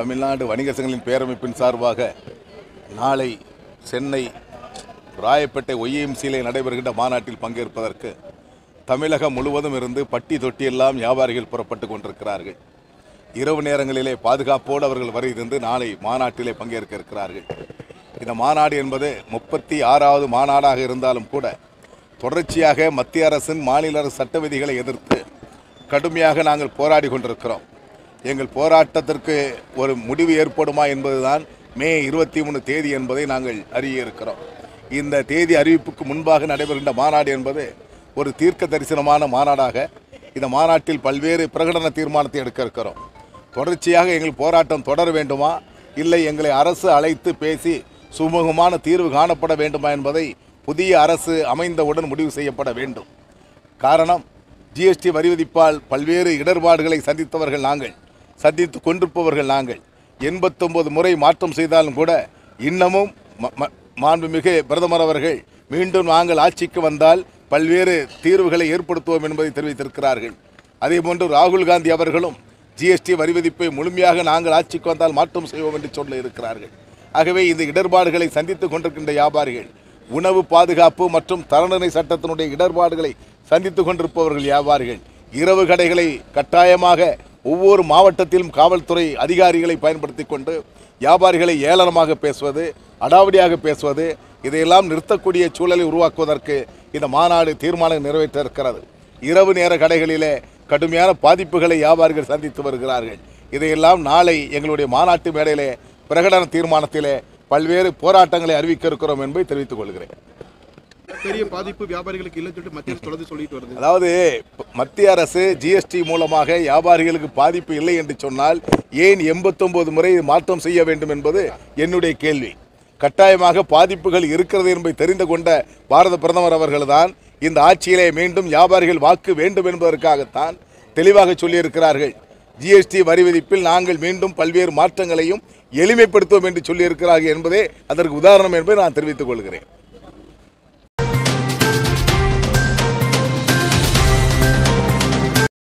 தமிழ்நாடு வணிக சங்கங்களின் பேரமைப்பின் சார்பாக நாளை சென்னை ராயப்பேட்டை ஒய்எம்சியிலே நடைபெறுகின்ற மாநாட்டில் பங்கேற்பதற்கு தமிழகம் முழுவதும் இருந்து பட்டி தொட்டியெல்லாம் வியாபாரிகள் புறப்பட்டு கொண்டிருக்கிறார்கள் இரவு நேரங்களிலே பாதுகாப்போடு அவர்கள் வருகிறது நாளை மாநாட்டிலே பங்கேற்க இருக்கிறார்கள் இந்த மாநாடு என்பது முப்பத்தி ஆறாவது மாநாடாக இருந்தாலும் கூட தொடர்ச்சியாக மத்திய அரசின் மாநில அரசு சட்ட விதிகளை எதிர்த்து கடுமையாக நாங்கள் போராடி கொண்டிருக்கிறோம் எங்கள் போராட்டத்திற்கு ஒரு முடிவு ஏற்படுமா என்பதுதான் மே இருபத்தி மூணு தேதி என்பதை நாங்கள் அறிய இருக்கிறோம் இந்த தேதி அறிவிப்புக்கு முன்பாக நடைபெறுகின்ற மாநாடு என்பது ஒரு தீர்க்க தரிசனமான மாநாடாக இந்த மாநாட்டில் பல்வேறு பிரகடன தீர்மானத்தை எடுக்க இருக்கிறோம் தொடர்ச்சியாக எங்கள் போராட்டம் தொடர வேண்டுமா இல்லை எங்களை அரசு அழைத்து பேசி சுமூகமான தீர்வு காணப்பட வேண்டுமா என்பதை புதிய அரசு அமைந்தவுடன் முடிவு செய்யப்பட வேண்டும் காரணம் ஜிஎஸ்டி வரி விதிப்பால் பல்வேறு இடர்பாடுகளை சந்தித்தவர்கள் நாங்கள் சந்தித்து கொண்டிருப்பவர்கள் நாங்கள் எண்பத்தொன்பது முறை மாற்றம் செய்தாலும் கூட இன்னமும் ம- ம- மாண்புமிகு பிரதமர் அவர்கள் மீண்டும் நாங்கள் ஆட்சிக்கு வந்தால் பல்வேறு தீர்வுகளை ஏற்படுத்துவோம் என்பதை தெரிவித்திருக்கிறார்கள் அதேபோன்று ராகுல் காந்தி அவர்களும் ஜிஎஸ்டி வரி விதிப்பை முழுமையாக நாங்கள் ஆட்சிக்கு வந்தால் மாற்றம் செய்வோம் என்று சொல்ல இருக்கிறார்கள் ஆகவே இந்த இடர்பாடுகளை சந்தித்துக் கொண்டிருக்கின்ற வியாபாரிகள் உணவு பாதுகாப்பு மற்றும் தரநிலை சட்டத்தினுடைய இடர்பாடுகளை சந்தித்துக் கொண்டிருப்பவர்கள் வியாபாரிகள் இரவு கடைகளை கட்டாயமாக ஒவ்வொரு மாவட்டத்திலும் காவல்துறை அதிகாரிகளை பயன்படுத்தி கொண்டு வியாபாரிகளை ஏளனமாக பேசுவது அடாவடியாக பேசுவது இதையெல்லாம் நிறுத்தக்கூடிய சூழலை உருவாக்குவதற்கு இந்த மாநாடு தீர்மானம் நிறைவேற்ற இருக்கிறது இரவு நேர கடைகளிலே கடுமையான பாதிப்புகளை வியாபாரிகள் சந்தித்து வருகிறார்கள் இதையெல்லாம் நாளை எங்களுடைய மாநாட்டு மேடையிலே பிரகடன தீர்மானத்திலே பல்வேறு போராட்டங்களை அறிவிக்க இருக்கிறோம் என்பதை தெரிவித்துக் கொள்கிறேன் பெரிய பாதிப்பு வியாபாரிகளுக்கு இல்லைன்னு சொல்லிட்டு மத்திய அரசு தொடர்ந்து சொல்லிட்டு வருது அதாவது மத்திய அரசு ஜிஎஸ்டி மூலமாக வியாபாரிகளுக்கு பாதிப்பு இல்லை என்று சொன்னால் ஏன் எண்பத்தொன்பது முறை மாற்றம் செய்ய வேண்டும் என்பது என்னுடைய கேள்வி கட்டாயமாக பாதிப்புகள் இருக்கிறது என்பதை தெரிந்து கொண்ட பாரத பிரதமர் அவர்கள்தான் இந்த ஆட்சியிலே மீண்டும் வியாபாரிகள் வாக்கு வேண்டும் என்பதற்காகத்தான் தெளிவாக சொல்லியிருக்கிறார்கள் ஜிஎஸ்டி வரி விதிப்பில் நாங்கள் மீண்டும் பல்வேறு மாற்றங்களையும் எளிமைப்படுத்துவோம் என்று சொல்லியிருக்கிறார்கள் என்பதே அதற்கு உதாரணம் என்பதை நான் தெரிவித்துக் கொள்கிறேன்